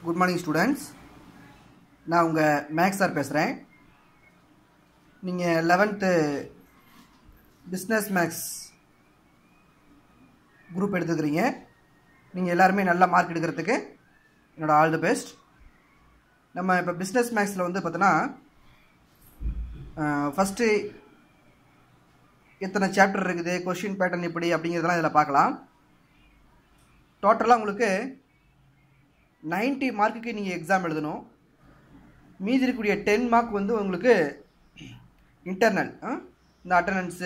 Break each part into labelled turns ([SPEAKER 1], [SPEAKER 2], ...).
[SPEAKER 1] good morning students நான் உங்கள் maths sir பேசுகிறேன் நீங்கள் லெவன்த்து பிஸ்னஸ் மேக்ஸ் குரூப் எடுத்துக்கிறீங்க நீங்கள் எல்லாருமே நல்ல மார்க் எடுக்கிறதுக்கு என்னோட ஆல் தி பெஸ்ட் நம்ம இப்போ பிஸ்னஸ் மேக்ஸில் வந்து பார்த்தோன்னா ஃபஸ்ட்டு எத்தனை சாப்டர் இருக்குது கொஷின் பேட்டர்ன் எப்படி அப்படிங்கிறதெல்லாம் இதில் பார்க்கலாம் டோட்டலாக உங்களுக்கு 90 மார்க்குக்கு நீங்கள் எக்ஸாம் எழுதணும் மீதி இருக்கக்கூடிய டென் மார்க் வந்து உங்களுக்கு இன்டர்னல் இந்த அட்டண்டன்ஸு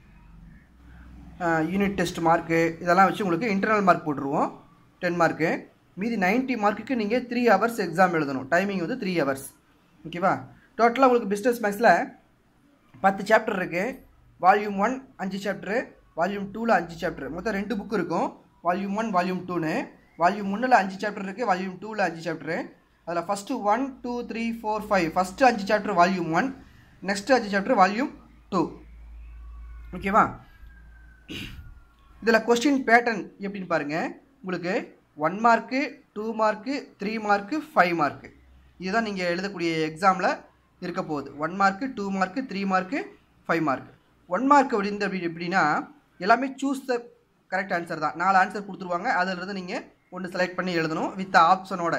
[SPEAKER 1] யூனிட் டெஸ்ட் மார்க்கு இதெல்லாம் வச்சு உங்களுக்கு இன்டர்னல் மார்க் போட்டுருவோம் டென் மார்க்கு மீதி 90 மார்க்குக்கு நீங்கள் த்ரீ ஹவர்ஸ் எக்ஸாம் எழுதணும் டைமிங் வந்து த்ரீ ஹவர்ஸ் ஓகேவா டோட்டலாக உங்களுக்கு பிஸ்னஸ் மேக்ஸில் பத்து சாப்டர் இருக்குது வால்யூம் ஒன் அஞ்சு சாப்டரு வால்யூம் டூவில் அஞ்சு சாப்டர் மொத்தம் ரெண்டு புக்கு இருக்கும் வால்யூம் ஒன் வால்யூம் டூன்னு வால்யூம் ஒன்றில் அஞ்சு சாப்டர் இருக்குது வால்யூம் டூவில் அஞ்சு சாப்டரு அதில் first one two three four five first அஞ்சு சாப்டர் வால்யூம் ஒன் நெக்ஸ்ட்டு அஞ்சு சாப்டர் வால்யூம் டூ ஓகேவா இதில் கொஸ்டின் பேட்டர்ன் எப்படின்னு பாருங்கள் உங்களுக்கு one mark two mark three mark five mark இதுதான் நீங்கள் எழுதக்கூடிய எக்ஸாமில் இருக்க போகுது one mark two mark three mark five mark one mark அப்படின்னு அப்படி எப்படின்னா எல்லாமே சூஸ் த கரெக்ட் ஆன்சர் தான் நாலு ஆன்சர் கொடுத்துருவாங்க அதிலிருந்து நீங்கள் ஒன்று செலக்ட் பண்ணி எழுதணும் வித் ஆப்ஷனோட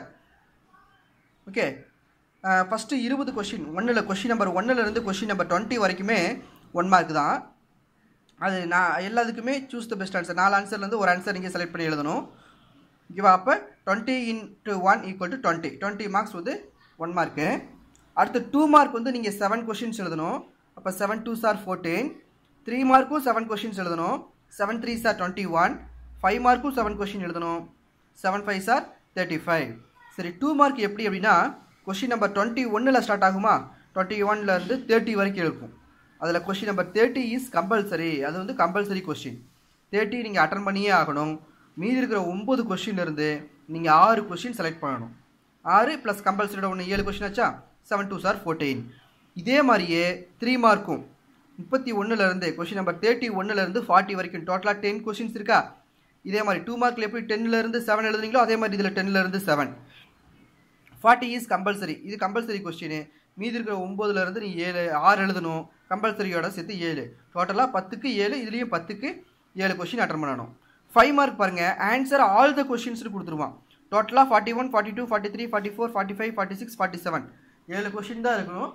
[SPEAKER 1] ஓகே ஃபஸ்ட்டு இருபது கொஷின் ஒன்றில் கொஷின் நம்பர் ஒன்றிலேருந்து கொஷின் நம்பர் டுவெண்ட்டி வரைக்குமே ஒன் மார்க் தான் அது நான் எல்லாத்துக்குமே சூஸ் த பெஸ்ட் ஆன்சர் நாலு ஆன்சர்லேருந்து ஒரு ஆன்சர் நீங்கள் செலக்ட் பண்ணி எழுதணும் ஓகேவா அப்போ twenty into one equal to twenty twenty marks வந்து ஒன் மார்க்கு அடுத்து டூ மார்க் வந்து நீங்கள் செவன் கொஷின்ஸ் எழுதணும் அப்போ seven two are fourteen three மார்க்கும் செவன் கொஷின்ஸ் எழுதணும் seven three are twenty one five மார்க்கும் செவன் கொஷின் எழுதணும் seven five are thirty five சரி டூ மார்க் எப்படி அப்படின்னா கொஷின் நம்பர் டுவெண்ட்டி ஒன்னில் ஸ்டார்ட் ஆகுமா டுவெண்ட்டி ஒன்லேருந்து தேர்ட்டி வரைக்கும் இருக்கும் அதில் question number thirty is compulsory அது வந்து கம்பல்சரி கொஷின் தேர்ட்டி நீங்கள் அட்டன் பண்ணியே ஆகணும் மீதி இருக்கிற ஒம்பது கொஷின்லேருந்து நீங்கள் ஆறு கொஷின் செலக்ட் பண்ணணும் ஆறு ப்ளஸ் கம்பல்சரியோட ஒன்று ஏழு கொஷின் ஆச்சா செவன் டூ சார் ஃபோர்டீன் இதே மாதிரியே த்ரீ மார்க்கும் முப்பத்தி ஒன்றுலேருந்து கொஷின் நம்பர் தேர்ட்டி ஒன்றுலேருந்து ஃபார்ட்டி வரைக்கும் டோட்டலாக டென் கொஷின்ஸ் இருக்கா இதே மாதிரி டூ மார்க்கில் எப்படி டென்னிலேருந்து செவன் எழுதுறீங்களோ அதே மாதிரி இதில் டென்னிலேருந்து செவன் ஃபார்ட்டி இஸ் கம்பல்சரி இது கம்பல்சரி கொஸ்டின் மீதி இருக்கிற ஒம்போதுலேருந்து நீ ஏழு ஆறு எழுதணும் கம்பல்சரியோட சேர்த்து ஏழு டோட்டலாக பத்துக்கு ஏழு இதுலேயும் பத்துக்கு ஏழு கொஷின் அட்டன் பண்ணணும் ஃபைவ் மார்க் பாருங்கள் ஆன்சர் ஆல் த கொஷின்ஸ்னு கொடுத்துருவான் டோட்டலாக forty one forty two forty three forty four forty five forty six forty seven ஏழு கொஷின் தான் இருக்கணும்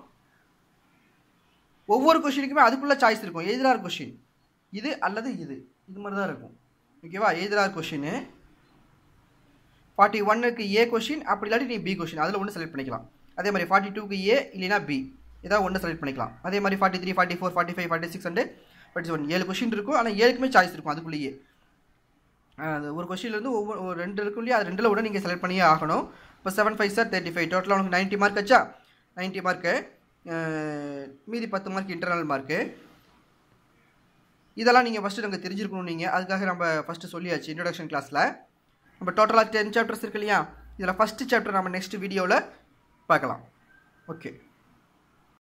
[SPEAKER 1] ஒவ்வொரு கொஷினுக்குமே அதுக்குள்ளே சாய்ஸ் இருக்கும் எதிரார் கொஷின் இது அல்லது இது இது மாதிரி தான் இருக்கும் ஓகேவா எதிரார் கொஷின் ஃபார்ட்டி ஒன்னுக்கு ஏ கொஷின் அப்படி இல்லாட்டி நீ பி கொஷின் அதில் ஒன்று செலக்ட் பண்ணிக்கலாம் அதே மாதிரி ஃபார்ட்டி டூக்கு ஏ இல்லைனா பி ஏதாவது ஒன்று செலக்ட் பண்ணிக்கலாம் அதே மாதிரி forty three forty four forty five forty six and forty seven ஏழு கொஷின் இருக்கும் ஆனால் ஏழுக்குமே சாய்ஸ் இருக்கும் அதுக்குள்ளேயே அது ஒரு கொஷின்லேருந்து ஒவ்வொரு ஒரு ரெண்டு இருக்குள்ளேயே அது ரெண்டில் ஒன்று நீங்கள் செலக்ட் பண்ணியே ஆகணும் இப்போ seven five are thirty five டோட்டலாக உனக்கு நைன்ட்டி மார்க் ஆச்சா நைன்ட்டி மார்க்கு மீதி பத்து மார்க் இன்டர்னல் மார்க்கு இதெல்லாம் நீங்கள் ஃபஸ்ட்டு நமக்கு தெரிஞ்சிருக்கணும் நீங்கள் அதுக்காக நம்ம ஃபஸ்ட்டு சொல்லியாச்சு இன்ட்ரடக்ஷன் கிளாஸில் நம்ம டோட்டலாக டென் சாப்டர்ஸ் இருக்கு இல்லையா இதில் ஃபஸ்ட்டு சாப்டர் நம்ம நெக்ஸ்ட் வீடியோவில் பார்க்கலாம் ஓகே